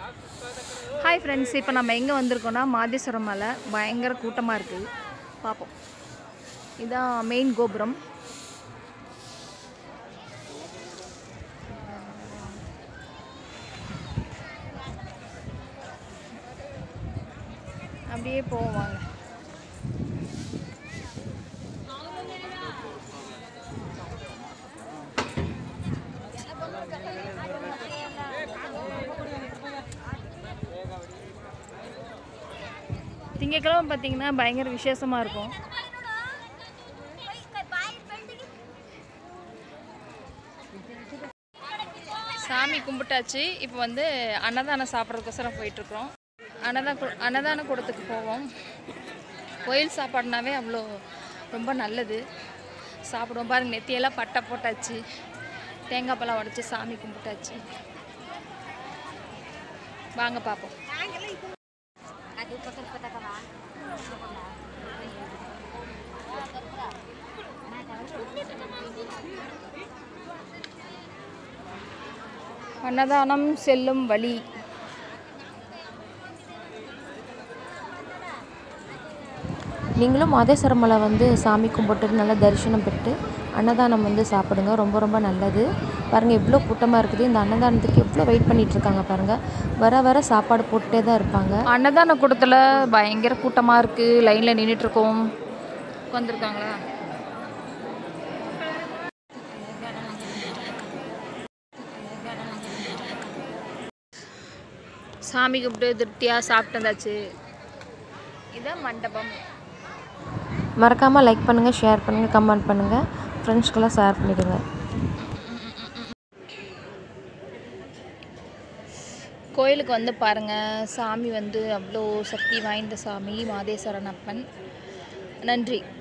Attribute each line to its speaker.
Speaker 1: hi friends இப்போ நம்ம எங்கே வந்திருக்கோம்னா மாதேஸ்வரம் மலை பயங்கர கூட்டமாக இருக்குது பார்ப்போம் இதான் மெயின் கோபுரம் அப்படியே போவோம் வாங்க திங்கக்கிழமை பார்த்தீங்கன்னா பயங்கர விசேஷமாக இருக்கும் சாமி கும்பிட்டாச்சு இப்போ வந்து அன்னதானம் சாப்பிட்றதுக்கோசரம் போயிட்டுருக்குறோம் அன்னதான் கு- அன்னதான கூடத்துக்கு போவோம் கோயில் சாப்பாடுனாவே அவ்வளோ ரொம்ப நல்லது சாப்பிடுவோம் பாருங்க நெத்தியெல்லாம் பட்டை போட்டாச்சு தேங்காய் பழம் உடச்சி சாமி கும்பிட்டாச்சு வாங்க பார்ப்போம் அன்னதானம் செல்லும் வழி
Speaker 2: நீங்களும் மாதேஸ்வரம் மலை வந்து சாமி கும்பிட்டு நல்லா தரிசனம் பெற்று அன்னதானம் வந்து சாப்பிடுங்க ரொம்ப ரொம்ப நல்லது பாருங்கள் எவ்வளோ கூட்டமாக இருக்குது இந்த அன்னதானத்துக்கு எவ்வளோ வெயிட் பண்ணிட்டு இருக்காங்க பாருங்கள் வர வர சாப்பாடு போட்டுட்டே தான் இருப்பாங்க
Speaker 1: அன்னதான கூட்டத்தில் பயங்கர கூட்டமாக இருக்குது லைனில் நின்றுட்டுருக்கோம் உட்காந்துருக்காங்களா சாமி கும்பிட்டு திருப்தியாக சாப்பிட்டு வந்தாச்சு இதான் மண்டபம்
Speaker 2: மறக்காமல் லைக் பண்ணுங்கள் ஷேர் பண்ணுங்கள் கமெண்ட் பண்ணுங்கள் ஃப்ரெண்ட்ஸ்க்கெல்லாம் ஷேர் பண்ணிவிடுங்க
Speaker 1: கோயிலுக்கு வந்து பாருங்கள் சாமி வந்து அவ்வளோ சக்தி வாய்ந்த சாமி மாதேஸ்வரன் அப்பன் நன்றி